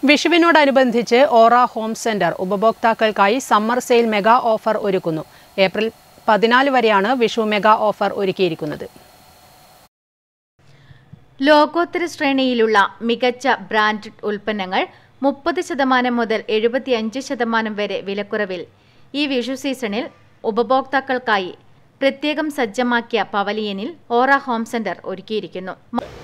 വിഷുവിനോടനുബന്ധിച്ച് Aura home centre ഉപഭോക്താക്കൾക്കായി summer sale mega offer ഒരുക്കുന്നു April പതിനാല് വരെയാണ് വിഷു മെഗാ ഓഫർ ഒരുക്കിയിരിക്കുന്നത് ലോകോത്തര ശ്രേണിയിലുള്ള മികച്ച ബ്രാൻഡഡ് ഉൽപ്പന്നങ്ങൾ മുപ്പത് ശതമാനം മുതൽ എഴുപത്തിയഞ്ച് ശതമാനം വരെ വിലക്കുറവിൽ ഈ വിഷു സീസണിൽ ഉപഭോക്താക്കൾക്കായി പ്രത്യേകം സജ്ജമാക്കിയ പവലിയനിൽ ഓറ ഹോം സെന്റർ ഒരുക്കിയിരിക്കുന്നു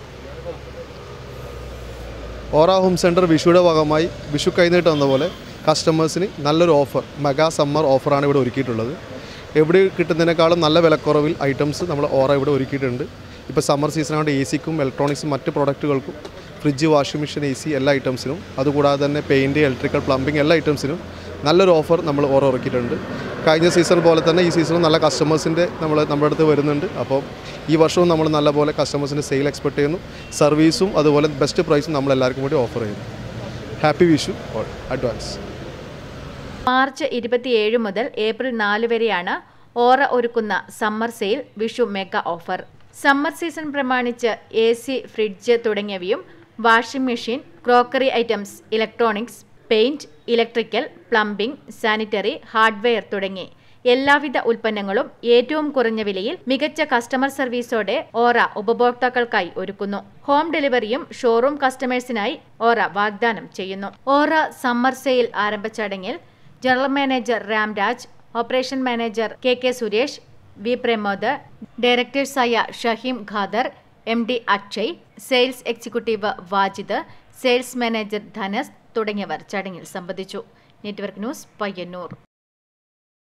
ഓറ ഹോം സെൻറ്റർ വിഷുയുടെ ഭാഗമായി വിഷു കൈനീട്ട് വന്ന പോലെ കസ്റ്റമേഴ്സിന് നല്ലൊരു ഓഫർ മെഗാ സമ്മർ ഓഫറാണ് ഇവിടെ ഒരുക്കിയിട്ടുള്ളത് എവിടെ കിട്ടുന്നതിനേക്കാളും നല്ല വിലക്കുറവിൽ ഐറ്റംസ് നമ്മൾ ഓറ ഇവിടെ ഒരുക്കിയിട്ടുണ്ട് ഇപ്പോൾ സമ്മർ സീസണായിട്ട് എ സിക്കും ഇലക്ട്രോണിക്സും മറ്റ് പ്രോഡക്റ്റുകൾക്കും fridge washing machine A C എല്ലാ ഐറ്റംസിനും അതുകൂടാതെ തന്നെ പെയിൻറ്റ് ഇലക്ട്രിക്കൽ പ്ലംബിംഗ് എല്ലാ ഐറ്റംസിനും നല്ലൊരു ഓഫർ നമ്മൾ ഓറ ഇറക്കിയിട്ടുണ്ട് കഴിഞ്ഞ സീസൺ പോലെ തന്നെ ഈ സീസണും നല്ല കസ്റ്റമേഴ്സിൻ്റെ നമ്മൾ നമ്മുടെ അടുത്ത് വരുന്നുണ്ട് അപ്പോൾ ഈ വർഷവും നമ്മൾ നല്ല പോലെ കസ്റ്റമേഴ്സിൻ്റെ സെയിൽ എക്സ്പെക്ട് ചെയ്യുന്നു സർവീസും അതുപോലെ ബെസ്റ്റ് പ്രൈസും നമ്മൾ എല്ലാവർക്കും വേണ്ടി ഓഫർ ചെയ്യുന്നു happy Vishu all advance March ഇരുപത്തിയേഴ് മുതൽ ഏപ്രിൽ നാല് വരെയാണ് ഓറ ഒരുക്കുന്ന summer sale Vishu mega offer summer season പ്രമാണിച്ച് എ സി ഫ്രിഡ്ജ് തുടങ്ങിയവയും washing machine crockery items electronics paint electrical plumbing sanitary hardware തുടങ്ങി എല്ലാവിധ ഉൽപ്പന്നങ്ങളും ഏറ്റവും കുറഞ്ഞ വിലയിൽ മികച്ച കസ്റ്റമർ സർവീസോടെ ഓറ ഉപഭോക്താക്കൾക്കായി ഒരുക്കുന്നു ഹോം ഡെലിവറിയും ഷോറൂം കസ്റ്റമേഴ്സിനായി ഓറ വാഗ്ദാനം ചെയ്യുന്നു ഓറ സമ്മർ സെയിൽ ആരംഭ ചടങ്ങിൽ general manager Ramraj operation manager K K Suresh V Pramod ഡയറക്ടേഴ്സായ Shaheem Khader M D Akshay sales executive Wajid sales manager Dhanas തുടങ്ങിയവർ ചടങ്ങിൽ സംബന്ധിച്ചു നെറ്റ്വർക്ക് ന്യൂസ് പയ്യന്നൂർ